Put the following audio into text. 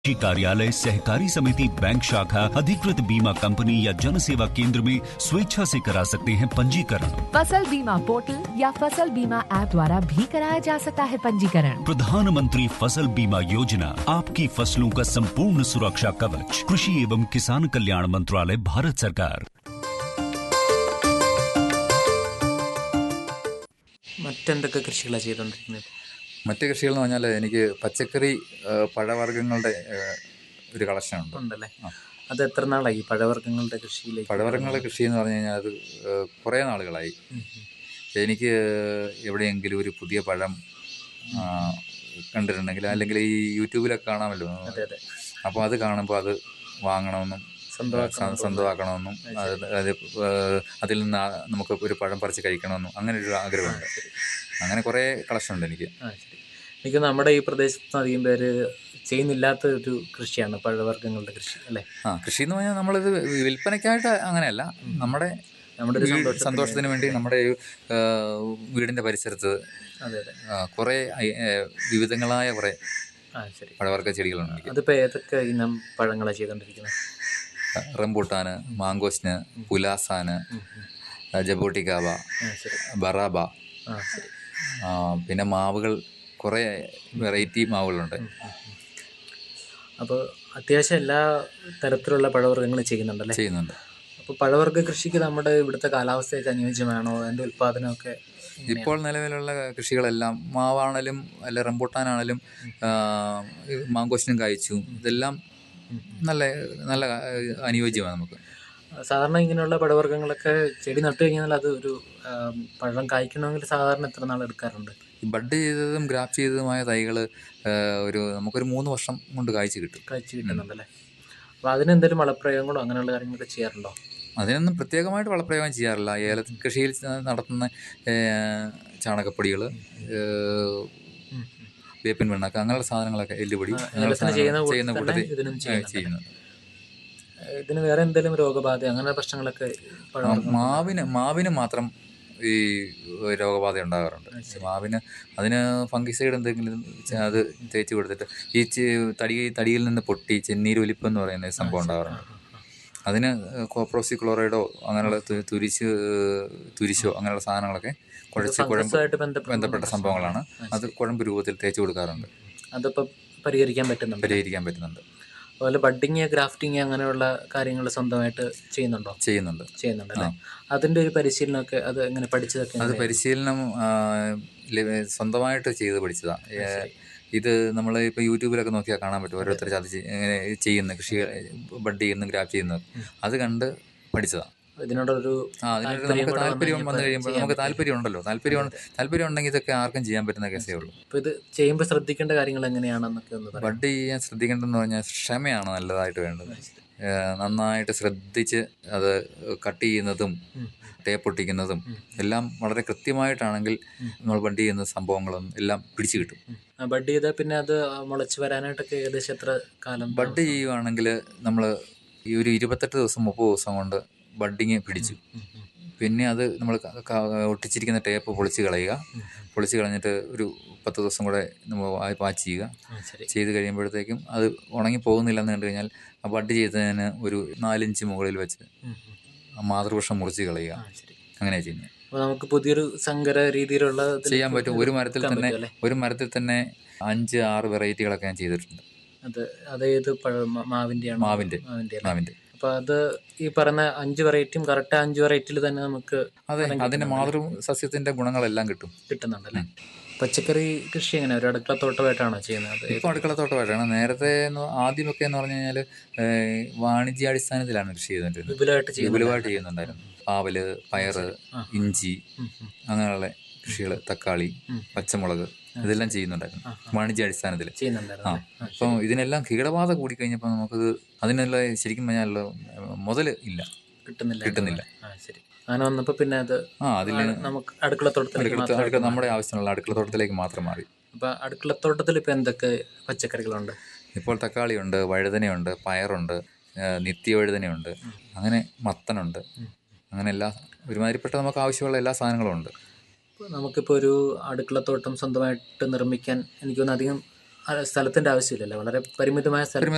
कृषि कार्यालय सहकारी समिति बैंक शाखा अधिकृत बीमा कंपनी या जन सेवा केंद्र में स्वेच्छा से करा सकते हैं पंजीकरण फसल बीमा पोर्टल या फसल बीमा ऐप द्वारा भी कराया जा सकता है पंजीकरण प्रधानमंत्री फसल बीमा योजना आपकी फसलों का संपूर्ण सुरक्षा कवच कृषि एवं किसान कल्याण मंत्रालय भारत सरकार മറ്റെന്തൊക്കെ കൃഷികളാണ് ചെയ്തുകൊണ്ടിരിക്കുന്നത് മറ്റ് കൃഷികൾ എന്ന് പറഞ്ഞാൽ എനിക്ക് പച്ചക്കറി ആ, പഴവർഗ്ഗങ്ങളുടെ ആ, ഒരു കളക്ഷനുണ്ട് ഉണ്ടല്ലേ ആ. അത് എത്ര നാളായി ഈ പഴവർഗ്ഗങ്ങളുടെ കൃഷിയിലേക്ക് പഴവർഗ്ഗങ്ങളുടെ കൃഷി എന്ന് പറഞ്ഞു കഴിഞ്ഞാൽ അത് ആ, കുറേ നാളുകളായി ഉം, ഉം. എനിക്ക് എവിടെയെങ്കിലും ഒരു പുതിയ പഴം ആ, കണ്ടിട്ടുണ്ടെങ്കിൽ അല്ലെങ്കിൽ ഈ യൂട്യൂബിലൊക്കെ കാണാമല്ലോ അതെ അതെ അപ്പോൾ അത് കാണുമ്പോൾ അത് വാങ്ങണമെന്നും സ്വന്തമാക്കണം സ്വ- സ്വന്തമാക്കണമെന്നും അത് അത് ആ, അതിൽ നിന്ന് ആ നമുക്ക് ഒരു പഴം പറിച്ച് കഴിക്കണമെന്നും അങ്ങനെ ഒരു ആഗ്രഹമുണ്ട് അങ്ങനെ കുറേ കളക്ഷൻ ഉണ്ട് എനിക്ക് ആ ശരി എനിക്ക് നമ്മുടെ ഈ പ്രദേശത്ത് അധികം പേര് ചെയ്യുന്നില്ലാത്ത ഒരു കൃഷിയാണ് പഴവർഗ്ഗങ്ങളുടെ കൃഷി അല്ലേ ആ കൃഷി എന്ന് പറഞ്ഞാൽ നമ്മളിത് വിൽപ്പനയ്ക്കായിട്ട് അങ്ങനെയല്ല നമ്മുടെ നമ്മുടെ ഒരു വീ- സന്തോഷത്തിന് സന്തോഷത്തിന് വേണ്ടി നമ്മുടെ ഒരു ആ, വീടിൻ്റെ പരിസരത്ത് അതെ അതെ ആ, കുറേ ഐ- ഏ, വിവിധങ്ങളായ കുറേ ആ ശരി പഴവർഗ്ഗ ചെടികളുണ്ട് എനിക്ക് അതിപ്പോൾ ഏതൊക്കെ ഇനം പഴങ്ങളാണ് ചെയ്തുകൊണ്ടിരിക്കുന്നത് റംബൂട്ടാന് മാങ്കോസ്ന് പുലാസാന് ഉം, ഉം. ആ, ജബോട്ടിക്കാവ ആ ശരി ബറാബ ആ ശരി ആ, പിന്നെ മാവുകൾ കുറേ വെറൈറ്റി മാവുകളുണ്ട് അപ്പോൾ അത്യാവശ്യം എല്ലാ തരത്തിലുള്ള പഴവർഗ്ഗങ്ങളും ചെയ്യുന്നുണ്ടല്ലേ ചെയ്യുന്നുണ്ട് അപ്പോൾ പഴവർഗ്ഗ കൃഷിക്ക് നമ്മുടെ ഇവിടുത്തെ കാലാവസ്ഥയൊക്കെ അനുയോജ്യമാണോ അതിൻ്റെ ഉൽപ്പാദനമൊക്കെ എങ്ങനെയാണ്? ഇപ്പോൾ നിലവിലുള്ള കൃഷികളെല്ലാം മാവാണേലും അല്ല റംബൂട്ടാനാണേലും ആ, ഈ മാങ്കോസ്റ്റിനും കായ്ച്ചു ഇതെല്ലാം നല്ല നല്ല ആ, അനുയോജ്യമാണ് നമുക്ക് സാധാരണ ഇങ്ങനെയുള്ള പഴവർഗ്ഗങ്ങളൊക്കെ ചെടി നട്ടു കഴിഞ്ഞാൽ അത് ഒരു ആം, പഴം കായ്ക്കണമെങ്കിൽ സാധാരണ എത്ര നാൾ എടുക്കാറുണ്ട് ഈ ബഡ് ചെയ്തതും ഗ്രാഫ് ചെയ്തതുമായ തൈകൾ ഒരു നമുക്കൊരു മൂന്ന് വർഷം കൊണ്ട് കായ്ച്ചു കിട്ടും കായ്ച്ച് കിട്ടുന്നുണ്ടല്ലേ അപ്പോൾ അതിനെന്തെങ്കിലും വളപ്രയോഗങ്ങളോ അങ്ങനെയുള്ള കാര്യങ്ങളൊക്കെ ചെയ്യാറുണ്ടോ അതിനൊന്നും പ്രത്യേകമായിട്ട് വളപ്രയോഗം ചെയ്യാറില്ല ഏല കൃഷിയിൽ നടത്തുന്ന ചാണകപ്പൊടികൾ വേപ്പിൻ പിണ്ണാക്ക് അങ്ങനെയുള്ള സാധനങ്ങളൊക്കെ എല്ലുപൊടി ആ, അങ്ങനെയുള്ള ഏലത്തിന് ചെയ്യുന്ന സാധനങ്ങൾ കൂട്ടത്തിൽ ചെയ്യുന്ന തന്നെ കൂട്ടത്തിൽ ഇതിനും ആ, ചെയ്യുന്നുണ്ട്. ചെയ്യുന്നുണ്ട് ഇതിന് വേറെ എന്തെങ്കിലും രോഗബാധ അങ്ങനെ പ്രശ്നങ്ങളൊക്കെ ആ, പഴവർഗ്ഗങ്ങൾ മാവിന് മാവിന് മാത്രം ഈ രോഗബാധ ഉണ്ടാകാറുണ്ട് മാവിന് അതിന് ഫംഗിസൈഡ് എന്തെങ്കിലും ചെ- അത് തേച്ച് കൊടുത്തിട്ട് ഈ ചെ- തടി തടിയിൽ നിന്ന് പൊട്ടി ചെന്നീരൊലിപ്പ് എന്ന് പറയുന്ന ഒരു സംഭവം ഉണ്ടാകാറുണ്ട് അതിന് കോപ്രോസി ക്ലോറൈഡോ അങ്ങനെയുള്ള തു- തുരിശ് തുരിശോ അങ്ങനെയുള്ള സാധനങ്ങളൊക്കെ കുഴച്ച് കുഴമ്പ് ഫംഗസുമായിട്ട് ബന്ധപ്പെട്ട ബന്ധപ്പെട്ട സംഭവങ്ങളാണ് അത് കുഴമ്പ് രൂപത്തിൽ തേച്ച് കൊടുക്കാറുണ്ട് അതിപ്പോൾ പരിഹരിക്കാൻ പറ്റുന്നുണ്ട് പരിഹരിക്കാൻ പറ്റുന്നുണ്ട് അതുപോലെ ബഡിങ് ഗ്രാഫ്റ്റിങ് അങ്ങനെയുള്ള കാര്യങ്ങൾ സ്വന്തമായിട്ട് ചെയ്യുന്നുണ്ടോ ചെയ്യുന്നുണ്ട് ചെയ്യുന്നുണ്ടല്ലേ അതിന്റെ ഒരു പരിശീലനമൊക്കെ അത് എങ്ങനെ പഠിച്ചതൊക്കെ അത് എങ്ങനെയാ? പരിശീലനം ആ, ലഭ- സ്വന്തമായിട്ട് ചെയ്ത് പഠിച്ചതാണ് ഇത് നമ്മൾ ഇപ്പോൾ യൂട്യൂബിലൊക്കെ നോക്കിയാൽ കാണാൻ പറ്റും ഓരോരുത്തർ അത് ചെയ്- ഇങ്ങനെ ചെയ്യുന്ന കൃഷി ബഡ് ചെയ്യുന്ന ഗ്രാഫ് ചെയ്യുന്നത് അത് കണ്ട് പഠിച്ചതാണ് ഇതിനോടൊരു ആ അതിനൊരു താല്പര്യം നമുക്ക് കൂടെ താല്പര്യം വന്നു വന്നു കഴിയുമ്പോൾ ചെയ്യാൻ നമുക്ക് താല്പര്യം ഉണ്ടല്ലോ താല്പര്യം താല്പര്യം ഉണ്ടെങ്കിൽ ഇതൊക്കെ ആർക്കും ചെയ്യാൻ പറ്റുന്ന കേസേ ഉള്ളൂ ഇപ്പൊ ഇത് ചെയ്യുമ്പോൾ ശ്രദ്ധിക്കേണ്ട കാര്യങ്ങൾ എങ്ങനെയാണെന്നൊക്കെ ഒന്ന് പറയാം ബഡ് ചെയ്യാൻ ശ്രദ്ധിക്കേണ്ടതെന്ന് പറഞ്ഞാൽ ക്ഷമയാണ് നല്ലതായിട്ട് വേണ്ടത് ഏഹ് നന്നായിട്ട് ശ്രദ്ധിച്ച് അത് കട്ട് ചെയ്യുന്നതും ടേപ്പ് ഒട്ടിക്കുന്നതും എല്ലാം വളരെ കൃത്യമായിട്ടാണെങ്കിൽ നമ്മൾ ബഡ് ചെയ്യുന്ന സംഭവങ്ങളും എല്ലാം പിടിച്ചു കിട്ടും ബഡ് ചെയ്താൽ പിന്നെ അത് മുളച്ച് വരാനായിട്ടൊക്കെ ഏകദേശം എത്ര കാലം ബഡ് ചെയ്യുവാണെങ്കിൽ നമ്മൾ ഈ ഒരു ഇരുപത്തെട്ട് ദിവസം മുപ്പത് ദിവസം കൊണ്ട് ബഡിങ് പിടിച്ചു പിന്നെ അത് നമ്മൾ ഒട്ടിച്ചിരിക്കുന്ന ടേപ്പ് പൊളിച്ച് കളയുക പൊളിച്ച് കളഞ്ഞിട്ട് ഒരു പത്ത് ദിവസം കൂടെ നമ്മൾ വാച്ച് ചെയ്യുക ആ, ശരി ചെയ്ത് കഴിയുമ്പോഴത്തേക്കും അത് ഉണങ്ങി പോകുന്നില്ലെന്ന് കണ്ടു കഴിഞ്ഞാൽ ആ ബഡ് ചെയ്തതിന് ഒരു നാലിഞ്ച് മുകളിൽ വെച്ച് ഉം, ഉം. ആ മാതൃവൃക്ഷം മുറിച്ച് കളയുക ആ ശരി അങ്ങനെയാണ് ചെയ്യുന്നത് അപ്പൊ നമുക്ക് പുതിയൊരു സങ്കര രീതിയിലുള്ള ഇതിലേക്ക് ചെയ്യാൻ പറ്റും ഒരു മരത്തിൽ എടുക്കാൻ തന്നെ പറ്റും അല്ലേ? ഒരു മരത്തിൽ തന്നെ അഞ്ച് ആറ് വെറൈറ്റികളൊക്കെ ഞാൻ ചെയ്തിട്ടുണ്ട് അത് അതേത് പഴ മ- മാവിന്റെയാണോ മാവിന്റെ മാവിന്റെ അല്ലേ? മാവിന്റെ അപ്പൊ അത് ഈ പറഞ്ഞ അഞ്ച് വെറൈറ്റിയും കറക്റ്റ് അഞ്ച് വെറൈറ്റിയിൽ തന്നെ നമുക്ക് അതെ അതിന്റെ മാതൃ സസ്യത്തിന്റെ ഗുണങ്ങളെല്ലാം കിട്ടും കിട്ടുന്നുണ്ടല്ലേ പച്ചക്കറി കൃഷി എങ്ങനെ ഒരു അടുക്കളത്തോട്ടമായിട്ടാണോ ചെയ്യുന്നത് അത് ഇപ്പോൾ അടുക്കളത്തോട്ടമായിട്ടാണ് നേരത്തെ എന്ന് ആദ്യമൊക്കെ എന്ന് പറഞ്ഞു കഴിഞ്ഞാൽ വാണിജ്യാടിസ്ഥാനത്തിലാണ് കൃഷി ചെയ്തുകൊണ്ടിരുന്നത് വിപുലമായിട്ട് ചെയ്യുന്നത് വിപുലമായിട്ട് ചെയ്യുന്നുണ്ടായിരുന്നു പാവല് പയറ് ആ. ഇഞ്ചി ഉം, ഉം. അങ്ങനെയുള്ള കൃഷികൾ തക്കാളി ഉം. പച്ചമുളക് ഇതെല്ലാം ചെയ്യുന്നുണ്ടായിരുന്നു വാണിജ്യാടിസ്ഥാനത്തിൽ ചെയ്യുന്നുണ്ടായിരുന്നു ആ അല്ലേ? ആ, അപ്പം ഇതിനെല്ലാം കീടബാധ കൂടിക്കഴിഞ്ഞപ്പോൾ നമുക്കത് അതിനുള്ള ശരിക്കും പറഞ്ഞാൽ മുതൽ ഇല്ല കിട്ടുന്നില്ല കിട്ടുന്നില്ല. ആ ശരി അങ്ങനെ വന്നപ്പോ പിന്നെ അത് ആ അതിൽ ആണ് നമുക്ക് അടുക്കളത്തോട്ടത്തിലേക്ക് അടുക്കള മാത്രം അടുക്കള നമ്മുടെ ആവശ്യമുള്ള അടുക്കളത്തോട്ടത്തിലേക്ക് മാത്രം മാറി അപ്പൊ അടുക്കളത്തോട്ടത്തിൽ ഇപ്പൊ എന്തൊക്കെ പച്ചക്കറികളുണ്ട് ഇപ്പോൾ തക്കാളിയുണ്ട് വഴുതനയുണ്ട് പയറുണ്ട് ആ, നിത്യവഴുതനയുണ്ട് അങ്ങനെ മത്തനുണ്ട് അങ്ങനെ എല്ലാ ഒരുമാതിരിപ്പെട്ട നമുക്ക് ആവശ്യമുള്ള എല്ലാ സാധനങ്ങളും ഉണ്ട് ഇപ്പൊ നമുക്കിപ്പോ ഒരു അടുക്കളത്തോട്ടം സ്വന്തമായിട്ട് നിർമ്മിക്കാൻ എനിക്ക് തോന്നുന്നു അധികം ആ, സ്ഥലത്തിന്റെ ആവശ്യമില്ലല്ലോ വളരെ പരിമിതമായ സ്ഥലം